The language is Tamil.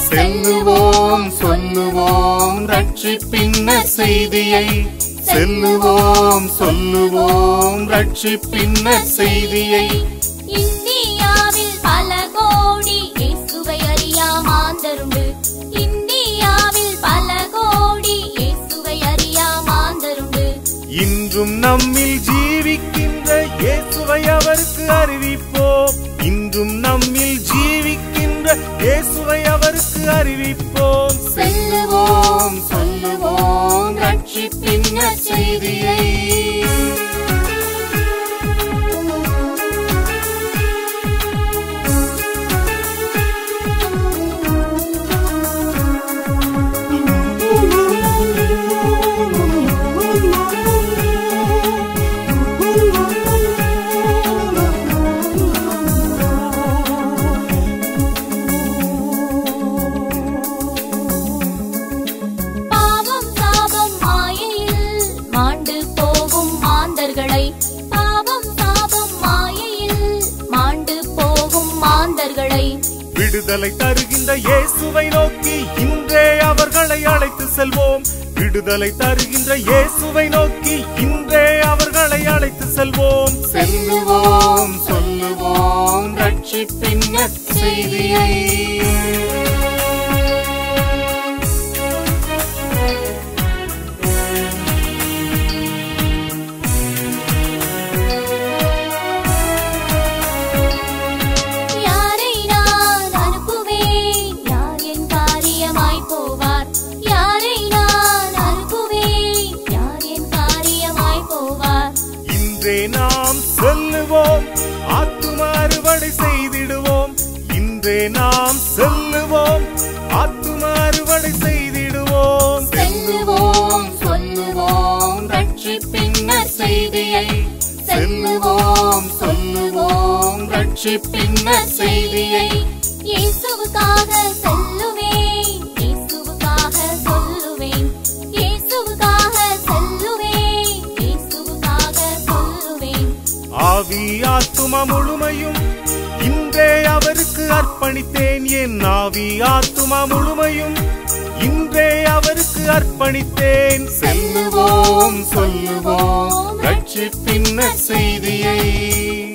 செல்லுவோம் சொல்லுவோம் ரட்சிப்பின்ன செய்தியை செல்லுவோம் சொல்லுவோம் ரட்சிப்பின்ன செய்தியை இந்தியாவில் பல கோடி இயேசுவை அறியா மாந்தருண்டு இந்தியாவில் பல கோடி இயேசுவை அறியா மாந்தருண்டு இன்றும் நம்மில் ஜீவிக்கின்ற இயேசுவை அவருக்கு அறிவிப்போம் இன்றும் நம்மில் ஜீவிக்கின்ற இயேசுவை அவருக்கு அறிவிப்போம் செல்லுவோம் சொல்லுவோம் ரட்சிப்பின்ன செய்தியை பாவம் சாபம் மாயையில் மாண்டு போகும் மாந்தர்களை பாவம் சாபம் மாயையில் மாண்டு போகும் மாந்தர்களை விடுதலை தருகின்ற இயேசுவை நோக்கி இன்றே அவர்களை அழைத்து செல்வோம் விடுதலை தருகின்ற இயேசுவை நோக்கி இன்றே அவர்களை அழைத்து செல்வோம் செல்லுவோம் சொல்லுவோம் ரட்சிப்பின் செய்தியை யாரை நான் அனுப்புவேன் யார் என் காரியமாய் போவார் யாரை நான் அனுப்புவேன் யார் என் காரியமாய் போவார் இன்றே நாம் செல்லுவோம் ஆத்தும அறுவடை செய்திடுவோம் இன்றே நாம் செல்லுவோம் ஆத்தும அறுவடை செய்திடுவோம் செல்லுவோம் சொல்லுவோம் ரட்சிப்பின் செய்தியை செல்லுவோம் சொல்லுவோம் ரட்சிப்பின் செய்தியை இயேசுவுக்காக செல்லுவேன் இயேசுவுக்காக சொல்லுவேன் இயேசுவுக்காக செல்லுவேன் இயேசுவுக்காக சொல்லுவேன் ஆவி ஆத்தும முழுமையும் இன்றே அவருக்கு அர்ப்பணித்தேன் என் ஆவி ஆத்தும முழுமையும் இன்றே அவருக்கு அர்ப்பணித்தேன் செல்லுவோம் சொல்லுவோம் ரட்சிப்பின் செய்தியை